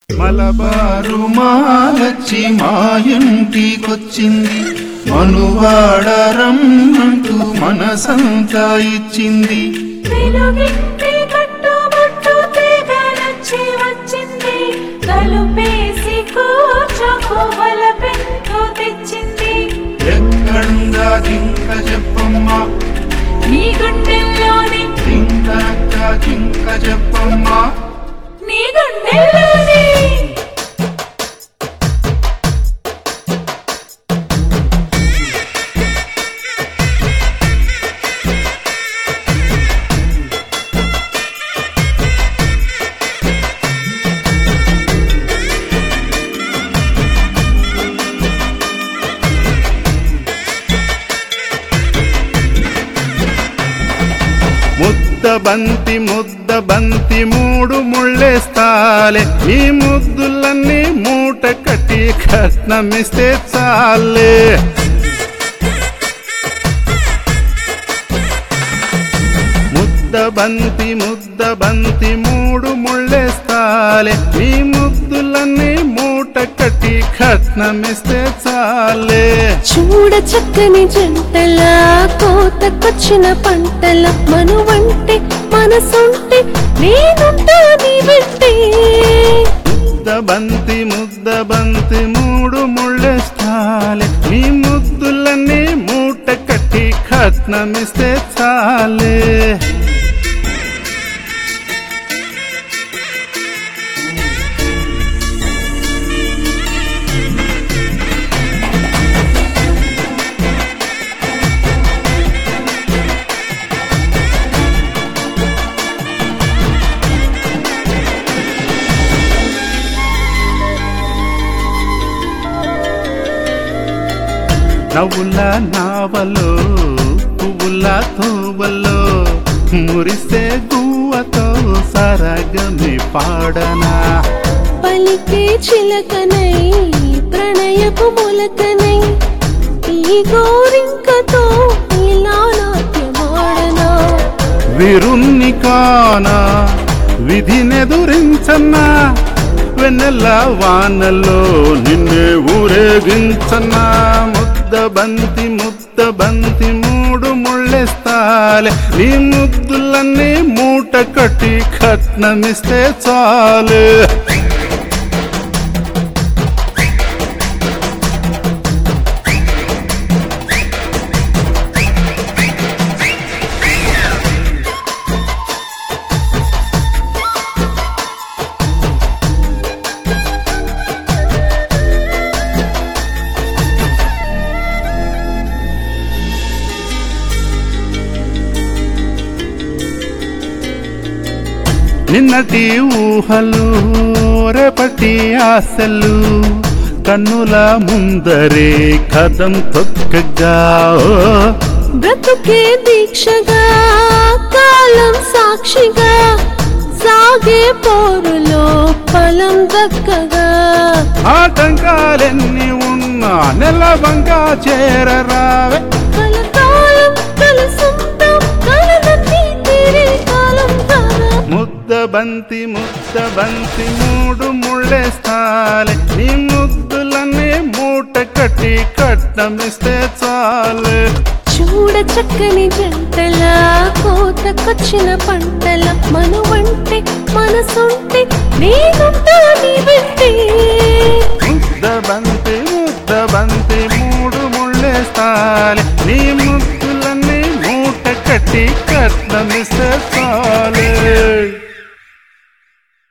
మలబారు మాలచ్చి మా ఇంటికొచ్చింది మనువాడరమ్మంటూ మనసంతా ఇచ్చింది వెలుగింటి కట్టుబట్టు తీగలొచ్చి వచ్చింది తలుపేసి కూర్చోకోవల పెంకు తెచ్చింది ఎక్కడుందా జింక చెప్పమ్మా నీ గుండెల్లోని జింకనక్క జింక చెప్పమ్మా నీ గుండెల్లోని ముద్ద బంతి ముద్ద బంతి మూడు ముళ్ళేస్తాలే ఈ ముద్దులన్నీ మూట కట్టి కట్నమిస్తే చాలే ముద్ద బంతి ముద్ద బంతి మూడు ముళ్ళేస్తాలే ఈ ముద్దులన్నీ మూట కట్టి కట్నమిస్తే చాలే చూడ చక్కని జంటలా కోతకొచ్చిన పంటల మనువంటే మనసుంటే నేనుంటా నీ వెంటే ముద్ద బంతి ముద్ద బంతి మూడు ముళ్ళేస్తాలే నీ ముద్దులన్నీ మూట కట్టి కట్నమిస్తే చాలే నవ్వుల నావలో పువ్వుల తోవలో మురిసే గువ్వతో సరగమి పాడనా పలికే చిలకనై ప్రణయపు మొలకనై ఈ గోరింకతో ఇలా నాట్యమాడనా విరున్ని కానా విధినెదురించన్నా వెన్నెల వానల్లో నిన్నే ఊరేగించన్నా ముద్ద బంతి ముద్ద బంతి మూడు ముళ్ళేస్తాలే నీ ముద్దులన్నీ మూట కట్టి కట్నమిస్తే చాలే నిన్నటి ఊహలు రేపటి ఆశలు కన్నుల ముందరే కదం తొక్కగా ఓ, బ్రతుకే దీక్షగా కాలం సాక్షిగా సాగే పోరులో ఫలం దక్కగా ఆటంకాలెన్ని ఉన్నా నెలవంగా చేరరావే కలకాలం కలసుంటాం కలలన్నీ తీరే కాలం కాదా ముద్ద బంతి ముద్ద బంతి మూడు ముళ్ళేస్తాలే నీ ముద్దులన్నీ మూట కట్టి కట్టమిస్తే చాలే చూడ చక్కని జంటలా కోతకొచ్చిన పంటల మనువంటే మనసుంటే నేనుంటా నీ వెంటే ముద్ద బంతి ముద్ద బంతి మూడు ముళ్ళేస్తాలే నీ ముద్దులన్నీ మూట కట్టి కట్నమిస్తే చాలు